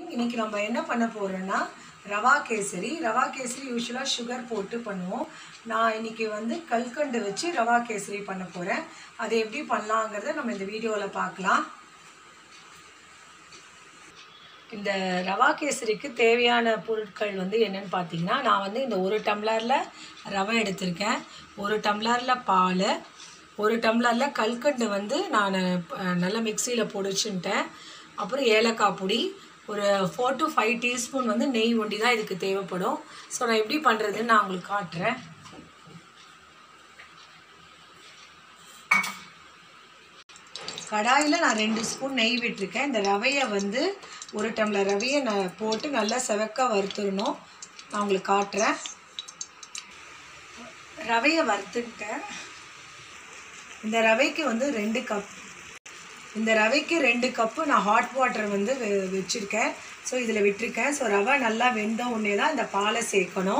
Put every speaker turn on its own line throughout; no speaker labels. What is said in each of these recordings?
இன்னைக்கு நம்ம என்ன பண்ண போகிறோன்னா ரவா கேசரி ரவா கேசரி யூஸ்வலாக சுகர் போட்டு பண்ணுவோம் நான் இன்னைக்கு வந்து கல்கண்டு வச்சு ரவா கேசரி பண்ண போகிறேன் அதை எப்படி பண்ணலாங்கிறத நம்ம இந்த வீடியோவில் பார்க்கலாம் இந்த ரவா கேசரிக்கு தேவையான பொருட்கள் வந்து என்னன்னு பார்த்தீங்கன்னா நான் வந்து இந்த ஒரு டம்ளரில் ரவை எடுத்திருக்கேன் ஒரு டம்ளரில் பால் ஒரு டம்ளரில் கல்கண்டு வந்து நான் அஹ், நல்லா மிக்சியில் பொடிச்சுன்ட்டேன் அப்புறம் ஏலக்காய் பொடி ஒரு ஃபோர் டு ஃபைவ் டீஸ்பூன் வந்து நெய் ஒண்டி தான் இதுக்கு தேவைப்படும் ஸோ நான் எப்படி பண்ணுறதுன்னு நான் உங்களுக்கு காட்டுறேன் கடாயில் நான் ரெண்டு ஸ்பூன் நெய் விட்டிருக்கேன் இந்த ரவையை வந்து ஒரு டம்ளர் ரவையை நான் போட்டு நல்லா செவக்க வறுத்துடணும் நான் உங்களுக்கு காட்டுறேன் ரவையை வறுத்துக்கிட்டேன் இந்த ரவைக்கு வந்து ரெண்டு கப் இந்த ரவைக்கு ரெண்டு கப்பு நான் ஹாட் வாட்டர் வந்து வெ- வச்சிருக்கேன் ஸோ இதில் விட்டிருக்கேன் ஸோ ரவை நல்லா வெந்த உடனே தான் இந்த பாலை சேர்க்கணும்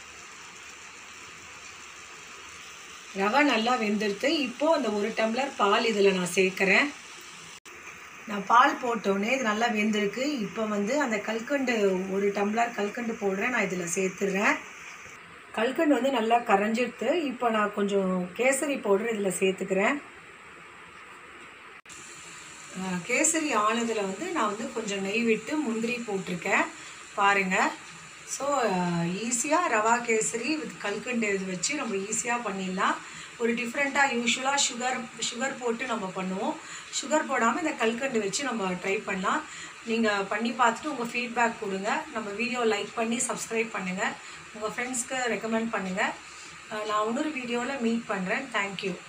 ரவை நல்லா வெந்துடுத்து இப்போது அந்த ஒரு டம்ளர் பால் இதில் நான் சேர்க்குறேன் நான் பால் போட்டோன்னே இது நல்லா வெந்திருக்கு இப்போ வந்து அந்த கல்கண்டு ஒரு டம்ளர் கல்கண்டு போடுறேன் நான் இதில் சேர்த்துடுறேன் கல்கண்டு வந்து நல்லா கரைஞ்சிடுத்து இப்போ நான் கொஞ்சம் கேசரி பவுடர் இதில் சேர்த்துக்கிறேன் அஹ் கேசரி ஆனதில் வந்து நான் வந்து கொஞ்சம் நெய் விட்டு முந்திரி போட்டிருக்கேன் பாருங்கள் ஸோ ஈஸியாக ரவா கேசரி வித் கல்கண்டு இது வச்சு நம்ம ஈஸியாக பண்ணிடலாம் ஒரு டிஃப்ரெண்ட்டாக யூஸ்வலாக சுகர் சுகர் போட்டு நம்ம பண்ணுவோம் சுகர் போடாமல் இந்த கல்கண்டு வச்சு நம்ம ட்ரை பண்ணலாம் நீங்கள் பண்ணி பார்த்துட்டு உங்கள் ஃபீட்பேக் கொடுங்க நம்ம வீடியோ லைக் பண்ணி சப்ஸ்கிரைப் பண்ணுங்கள் உங்கள் ஃப்ரெண்ட்ஸ்க்கு ரெக்கமெண்ட் பண்ணுங்கள் நான் இன்னொரு வீடியோவில் மீட் பண்ணுறேன் தேங்க்யூ